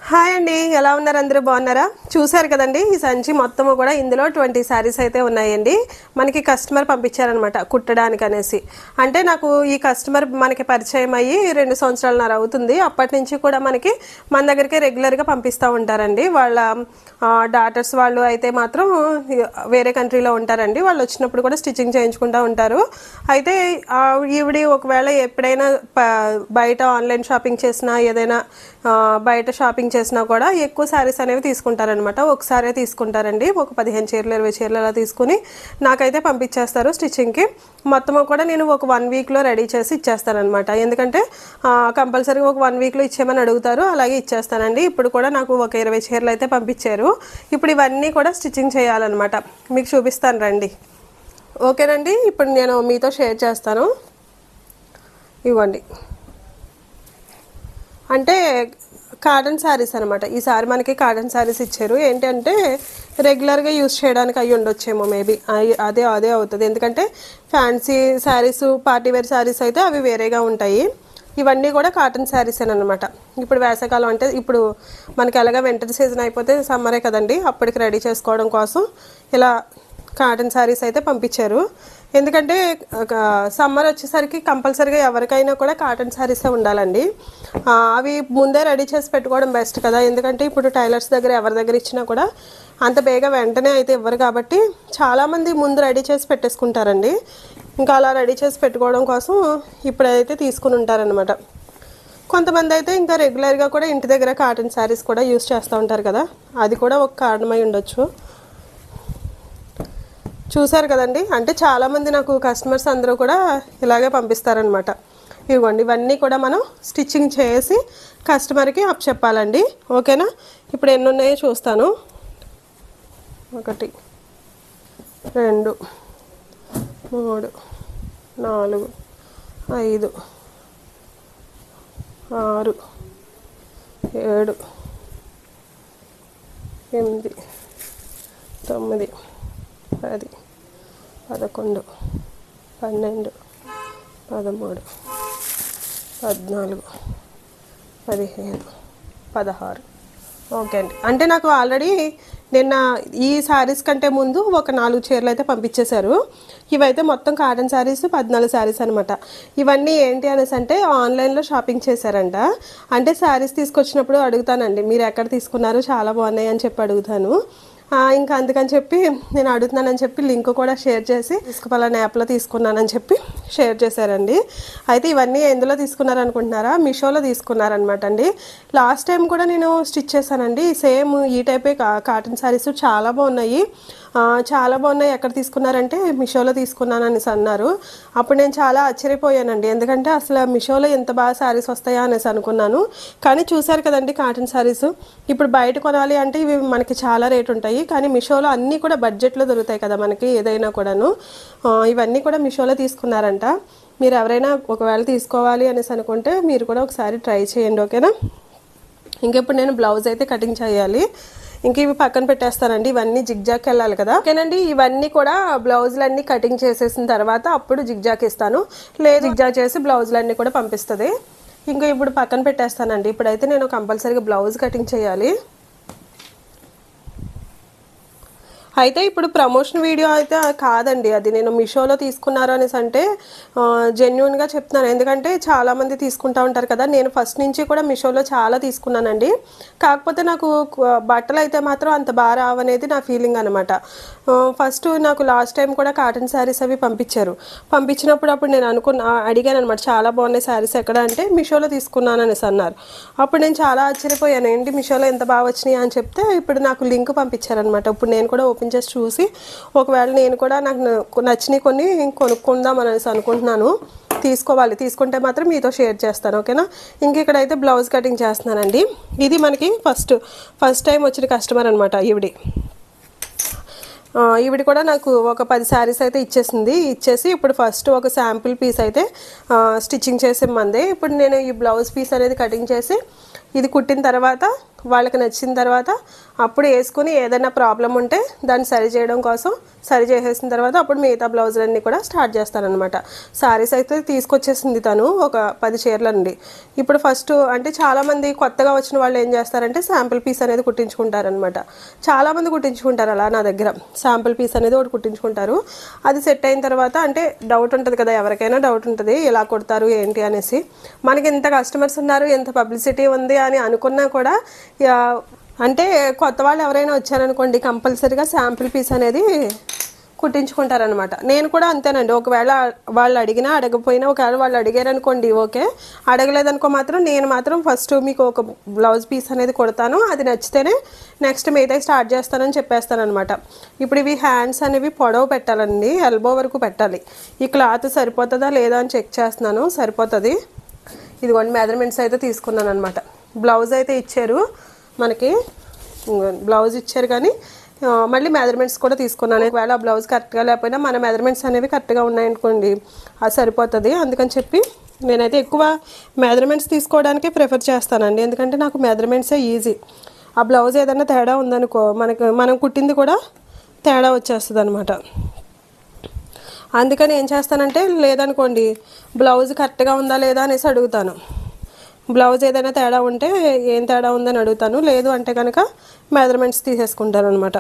hi అండి ఎలా ఉన్నారు అందరూ బాగున్నారా చూశారు కదండి ఈ సంచి మొత్తము కూడా ఇందులో ట్వంటీ శారీస్ అయితే ఉన్నాయండి మనకి కస్టమర్ పంపించారనమాట కుట్టడానికి అనేసి అంటే నాకు ఈ కస్టమర్ మనకి పరిచయం అయ్యి రెండు సంవత్సరాలన్నర అవుతుంది అప్పటి నుంచి కూడా మనకి మన దగ్గరికి రెగ్యులర్గా పంపిస్తూ ఉంటారండి వాళ్ళ డాటర్స్ వాళ్ళు అయితే మాత్రం వేరే కంట్రీలో ఉంటారండి వాళ్ళు వచ్చినప్పుడు కూడా స్టిచ్చింగ్ చేయించుకుంటూ ఉంటారు అయితే ఆ, ఈవిడి ఒకవేళ ఎప్పుడైనా ప- బయట ఆన్లైన్ షాపింగ్ చేసినా ఏదైనా ఆ, బయట షాపింగ్ చేసినా కూడా ఎక్కువ శారీస్ అనేవి తీసుకుంటారనమాట ఒకసారే తీసుకుంటారండి ఒక పదిహేను చీరలు ఇరవై చీరలు అలా తీసుకుని నాకైతే పంపించేస్తారు స్టిచ్చింగ్కి మొత్తం కూడా నేను ఒక వన్ వీక్లో రెడీ చేసి ఇచ్చేస్తానమాట ఎందుకంటే కంపల్సరీగా ఒక వన్ వీక్లో ఇచ్చేయమని అడుగుతారు అలాగే ఇచ్చేస్తానండి ఇప్పుడు కూడా నాకు ఒక ఇరవై చీరలు అయితే పంపించారు ఇప్పుడు ఇవన్నీ కూడా స్టిచ్చింగ్ చేయాలన్నమాట మీకు చూపిస్తాను రండి ఓకేనండి ఇప్పుడు నేను మీతో షేర్ చేస్తాను ఇవ్వండి అంటే కాటన్ శారీస్ అనమాట ఈసారి మనకి కాటన్ శారీస్ ఇచ్చారు ఏంటంటే రెగ్యులర్గా యూస్ చేయడానికి అవి ఉండొచ్చేమో మేబీ అదే అదే అవుతుంది ఎందుకంటే fancy sarees party wear sarees అయితే అవి వేరేగా ఉంటాయి ఇవన్నీ కూడా కాటన్ శారీస్ అనమాట ఇప్పుడు వేసవకాలం అంటే ఇప్పుడు మనకి ఎలాగ వింటర్ సీజన్ అయిపోతే సమ్మరే కదండి అప్పటికి రెడీ చేసుకోవడం కోసం ఇలా కాటన్ శారీస్ అయితే పంపించారు ఎందుకంటే సమ్మర్ వచ్చేసరికి కంపల్సరీగా ఎవరికైనా కూడా కాటన్ శారీసే ఉండాలండి ఆ, అవి ముందే రెడీ చేసి పెట్టుకోవడం బెస్ట్ కదా ఎందుకంటే ఇప్పుడు టైలర్స్ దగ్గర ఎవరి దగ్గర ఇచ్చినా కూడా అంత బేగా వెంటనే అయితే ఇవ్వరు కాబట్టి చాలామంది ముందు రెడీ చేసి పెట్టేసుకుంటారండి ఇంకా అలా రెడీ చేసి పెట్టుకోవడం కోసం ఇప్పుడైతే తీసుకుని ఉంటారనమాట కొంతమంది అయితే ఇంకా రెగ్యులర్గా కూడా ఇంటి దగ్గర కాటన్ శారీస్ కూడా యూస్ చేస్తూ ఉంటారు కదా అది కూడా ఒక కారణమై ఉండొచ్చు చూశారు కదండి అంటే చాలామంది నాకు కస్టమర్స్ అందరూ కూడా ఇలాగే పంపిస్తారనమాట ఇవ్వండి ఇవన్నీ కూడా మనం స్టిచ్చింగ్ చేసి కస్టమర్కి అప్ చెప్పాలండి ఓకేనా ఇప్పుడు ఎన్ని ఉన్నాయో చూస్తాను ఒకటి రెండు మూడు నాలుగు ఐదు ఆరు ఏడు ఎనిమిది తొమ్మిది పది పదకొండు పన్నెండు పదమూడు పద్నాలుగు పదిహేను పదహారు ఓకే అండి అంటే నాకు ఆల్రెడీ నిన్న ఈ శారీస్ కంటే ముందు ఒక నాలుగు చీరలు అయితే పంపించేశారు ఇవైతే మొత్తం కాటన్ శారీస్ పద్నాలుగు శారీస్ అనమాట ఇవన్నీ ఏంటి అనేసి అంటే ఆన్లైన్లో షాపింగ్ చేశారంట అంటే శారీస్ తీసుకొచ్చినప్పుడు అడుగుతానండి మీరు ఎక్కడ తీసుకున్నారు చాలా బాగున్నాయి అని చెప్పి అడుగుతాను ఆ, ఇంకా అందుకని చెప్పి నేను అడుగుతున్నానని చెప్పి లింక్ కూడా షేర్ చేసి తీసుకుపలానా యాప్లో తీసుకున్నానని చెప్పి షేర్ చేశారండి అయితే ఇవన్నీ ఎందులో తీసుకున్నారు అనుకుంటున్నారా మీషోలో తీసుకున్నారనమాట అండి లాస్ట్ టైం కూడా నేను స్టిచ్ చేశానండి సేమ్ ఈ టైపే కా- కాటన్ శారీస్ చాలా బాగున్నాయి ఆ, చాలా బాగున్నాయి ఎక్కడ తీసుకున్నారంటే మిషోలో తీసుకున్నాను అనేసి అన్నారు అప్పుడు నేను చాలా ఆశ్చర్యపోయానండి ఎందుకంటే అసలు మిషోలో ఎంత బాగా శారీస్ వస్తాయా అనేసి అనుకున్నాను కానీ చూశారు కదండి కాటన్ శారీస్ ఇప్పుడు బయట కొనాలి అంటే ఇవి మనకి చాలా రేట్ ఉంటాయి కానీ మిషోలో అన్నీ కూడా బడ్జెట్లో దొరుకుతాయి కదా మనకి ఏదైనా కూడాను ఆ, ఇవన్నీ కూడా మిషోలో తీసుకున్నారంట మీరు ఎవరైనా ఒకవేళ తీసుకోవాలి అనేసి అనుకుంటే మీరు కూడా ఒకసారి ట్రై చేయండి ఓకేనా ఇంకెప్పుడు నేను బ్లౌజ్ అయితే కటింగ్ చేయాలి ఇంక ఇవి పక్కన పెట్టేస్తానండి ఇవన్నీ జిగ్జాక్ వెళ్ళాలి కదా ఓకేనండి ఇవన్నీ కూడా బ్లౌజులన్నీ కటింగ్ చేసేసిన తర్వాత అప్పుడు జిగ్జాక్ ఇస్తాను లేదు జిగ్జాక్ చేసి బ్లౌజులన్నీ కూడా పంపిస్తుంది ఇంకా ఇప్పుడు పక్కన పెట్టేస్తానండి ఇప్పుడైతే నేను కంపల్సరీగా బ్లౌజ్ కటింగ్ చేయాలి అయితే ఇప్పుడు ప్రమోషన్ వీడియో అయితే కాదండి అది నేను మీషోలో తీసుకున్నారు అనేసి అంటే జెన్యున్గా చెప్తున్నాను ఎందుకంటే చాలామంది తీసుకుంటా ఉంటారు కదా నేను ఫస్ట్ నుంచి కూడా మీషోలో చాలా తీసుకున్నానండి కాకపోతే నాకు కు- బట్టలు అయితే మాత్రం అంత బాగా రావనేది నా ఫీలింగ్ అనమాట ఫస్ట్ నాకు లాస్ట్ టైం కూడా కాటన్ శారీస్ అవి పంపించారు పంపించినప్పుడు అప్పుడు నేను అనుకున్నా అడిగాను అనమాట చాలా బాగున్నాయి శారీస్ ఎక్కడ అంటే మీషోలో తీసుకున్నాను అనేసి అన్నారు అప్పుడు నేను చాలా ఆశ్చర్యపోయాను ఏంటి మీషోలో ఎంత బాగా వచ్చినాయి అని చెప్తే ఇప్పుడు నాకు లింక్ పంపించారనమాట ఇప్పుడు నేను కూడా ఓపెన్ చేసి చూసి ఒకవేళ నేను కూడా నాకు న- నచ్చినవి కొన్ని కొనుక్కుందాం అనేసి అనుకుంటున్నాను తీసుకోవాలి తీసుకుంటే మాత్రం మీతో షేర్ చేస్తాను ఓకేనా ఇంక ఇక్కడైతే బ్లౌజ్ కటింగ్ చేస్తున్నానండి ఇది మనకి ఫస్ట్ ఫస్ట్ టైం వచ్చిన కస్టమర్ అనమాట ఈవిడి ఆ, ఈవిడ కూడా నాకు ఒక పది శారీస్ అయితే ఇచ్చేసింది ఇచ్చేసి ఇప్పుడు ఫస్ట్ ఒక శాంపిల్ పీస్ అయితే స్టిచ్చింగ్ చేసి ఇమ్మంది ఇప్పుడు నేను ఈ బ్లౌజ్ పీస్ అనేది కటింగ్ చేసి ఇది కుట్టిన తర్వాత వాళ్ళకి నచ్చిన తర్వాత అప్పుడు వేసుకుని ఏదైనా ప్రాబ్లం ఉంటే దాన్ని సరి చేయడం కోసం సరి చేసేసిన తర్వాత అప్పుడు మిగతా బ్లౌజులన్నీ కూడా స్టార్ట్ చేస్తానన్నమాట సారీస్ అయితే తీసుకొచ్చేసింది తను ఒక పది చీరలండి ఇప్పుడు ఫస్ట్ అంటే చాలామంది కొత్తగా వచ్చిన వాళ్ళు ఏం చేస్తారంటే శాంపిల్ పీస్ అనేది కుట్టించుకుంటారనమాట చాలామంది కుట్టించుకుంటారు అలా నా దగ్గర శాంపిల్ పీస్ అనేది ఒకటి కుట్టించుకుంటారు అది సెట్ అయిన తర్వాత అంటే డౌట్ ఉంటుంది కదా ఎవరికైనా డౌట్ ఉంటుంది ఎలా కొడతారు ఏంటి అనేసి మనకి ఇంత కస్టమర్స్ ఉన్నారు ఎంత పబ్లిసిటీ ఉంది అని అనుకున్నా కూడా యా, అంటే కొత్త వాళ్ళు ఎవరైనా వచ్చారనుకోండి కంపల్సరీగా శాంపిల్ పీస్ అనేది కుట్టించుకుంటారనమాట నేను కూడా అంతేనండి ఒకవేళ వాళ్ళు అడిగినా అడగపోయినా ఒకవేళ వాళ్ళు అడిగారనుకోండి ఓకే అడగలేదనుకో మాత్రం నేను మాత్రం ఫస్ట్ మీకు ఒక బ్లౌజ్ పీస్ అనేది కొడతాను అది నచ్చితేనే నెక్స్ట్ మిగతా స్టార్ట్ చేస్తానని చెప్పేస్తాను అనమాట ఇప్పుడు ఇవి హ్యాండ్స్ అనేవి పొడవు పెట్టాలండి ఎల్బో వరకు పెట్టాలి ఈ క్లాత్ సరిపోతుందా లేదా అని చెక్ చేస్తున్నాను సరిపోతుంది ఇదిగోండి మెజర్మెంట్స్ అయితే తీసుకున్నాను అనమాట బ్లౌజ్ అయితే ఇచ్చారు మనకి బ్లౌజ్ ఇచ్చారు కానీ ఆ, మళ్ళీ మెజర్మెంట్స్ కూడా తీసుకున్నాను ఒకవేళ ఆ బ్లౌజ్ కరెక్ట్గా లేకపోయినా మన మెజర్మెంట్స్ అనేవి కరెక్ట్గా ఉన్నాయనుకోండి అది సరిపోతుంది అందుకని చెప్పి నేనైతే ఎక్కువ మెజర్మెంట్స్ తీసుకోవడానికే ప్రిఫర్ చేస్తానండి ఎందుకంటే నాకు మెజర్మెంట్సే ఈజీ ఆ బ్లౌజ్ ఏదైనా తేడా ఉందనుకో మనకు మనం కుట్టింది కూడా తేడా వచ్చేస్తుంది అనమాట అందుకని ఏం చేస్తానంటే లేదనుకోండి బ్లౌజ్ కరెక్ట్గా ఉందా లేదా అనేసి అడుగుతాను బ్లౌజ్ ఏదైనా తేడా ఉంటే ఏం తేడా ఉందని అడుగుతాను లేదు అంటే కనుక మెజర్మెంట్స్ తీసేసుకుంటాను అనమాట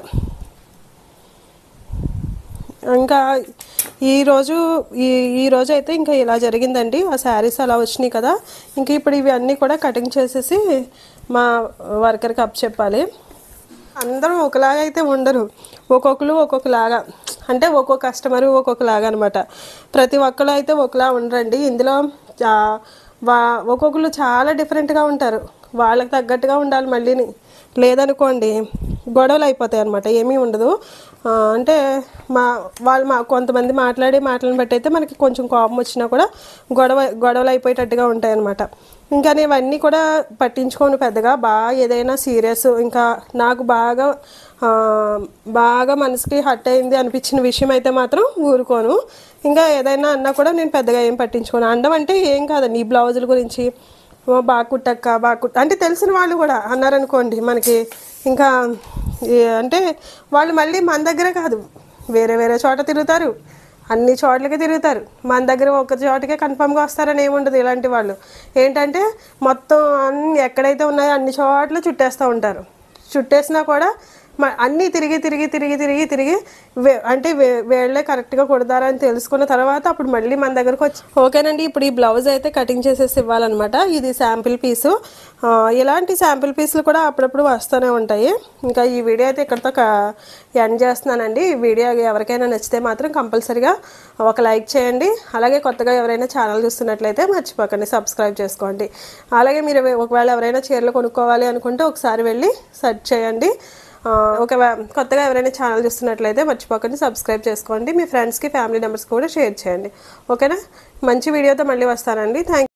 ఇంకా ఈరోజు ఈ ఈ రోజు అయితే ఇంకా ఇలా జరిగిందండి ఆ శారీస్ అలా వచ్చినాయి కదా ఇంకా ఇప్పుడు ఇవి అన్నీ కూడా కటింగ్ చేసేసి మా వర్కర్కి అప్ చెప్పాలి అందరూ ఒకలాగా అయితే ఉండరు ఒక్కొక్కరు ఒక్కొక్కలాగా అంటే ఒక్కొక్క కస్టమరు ఒక్కొక్కలాగా అనమాట ప్రతి ఒక్కరు అయితే ఒకలా ఉండరండి ఇందులో ఆ, వా ఒక్కొక్కరు చాలా డిఫరెంట్గా ఉంటారు వాళ్ళకి తగ్గట్టుగా ఉండాలి మళ్ళీని లేదనుకోండి గొడవలు అయిపోతాయి అనమాట ఏమీ ఉండదు ఆ, అంటే మా వాళ్ళు మా కొంతమంది మాట్లాడే మాటలను బట్టి అయితే మనకి కొంచెం కోపం వచ్చినా కూడా గొడవ గొడవలు అయిపోయేటట్టుగా ఉంటాయి అనమాట ఇంకా నేను ఇవన్నీ కూడా పట్టించుకోను పెద్దగా బాగా ఏదైనా సీరియస్ ఇంకా నాకు బాగా ఆ, బాగా మనసుకి హట్ అయింది అనిపించిన విషయం అయితే మాత్రం ఊరుకోను ఇంకా ఏదైనా అన్నా కూడా నేను పెద్దగా ఏం పట్టించుకోను అండం అంటే ఏం కాదండి ఈ బ్లౌజుల గురించి ఓ బాగా కుట్టక్క బాగా కుట్ట అంటే తెలిసిన వాళ్ళు కూడా అన్నారనుకోండి మనకి ఇంకా ఏ- అంటే వాళ్ళు మళ్ళీ మన దగ్గర కాదు వేరే వేరే చోట తిరుగుతారు అన్ని చోట్లకి తిరుగుతారు మన దగ్గర ఒక చోటకే కన్ఫామ్గా వస్తారని ఏముండదు ఇలాంటి వాళ్ళు ఏంటంటే మొత్తం అన్ని ఎక్కడైతే ఉన్నాయో అన్ని చోట్ల చుట్టేస్తూ ఉంటారు చుట్టేసినా కూడా మ- అన్నీ తిరిగి తిరిగి తిరిగి తిరిగి తిరిగి వే- అంటే వే- వేళ్ళే కరెక్ట్గా కుడతారని తెలుసుకున్న తర్వాత అప్పుడు మళ్ళీ మన దగ్గరకు వచ్చి ఓకేనండి ఇప్పుడు ఈ బ్లౌజ్ అయితే కటింగ్ చేసేసి ఇవ్వాలన్నమాట ఇది శాంపిల్ పీసు ఆ, ఇలాంటి శాంపిల్ పీసులు కూడా అప్పుడప్పుడు వస్తూనే ఉంటాయి ఇంకా ఈ వీడియో అయితే ఇక్కడితో ఎండ్ చేస్తున్నానండి ఈ వీడియో ఎవరికైనా నచ్చితే మాత్రం కంపల్సరీగా ఒక లైక్ చేయండి అలాగే కొత్తగా ఎవరైనా ఛానల్ చూస్తున్నట్లయితే మర్చిపోకండి సబ్స్క్రైబ్ చేసుకోండి అలాగే మీరు ఒకవేళ ఎవరైనా చీరలు కొనుక్కోవాలి అనుకుంటే ఒకసారి వెళ్ళి సెర్చ్ చేయండి ఆ, ఒక కొత్తగా ఎవరైనా ఛానల్ చూస్తున్నట్లయితే మర్చిపోకండి సబ్స్క్రైబ్ చేసుకోండి మీ ఫ్రెండ్స్కి ఫ్యామిలీ మెంబర్స్కి కూడా షేర్ చేయండి ఓకేనా మంచి వీడియోతో మళ్ళీ వస్తానండి థ్యాంక్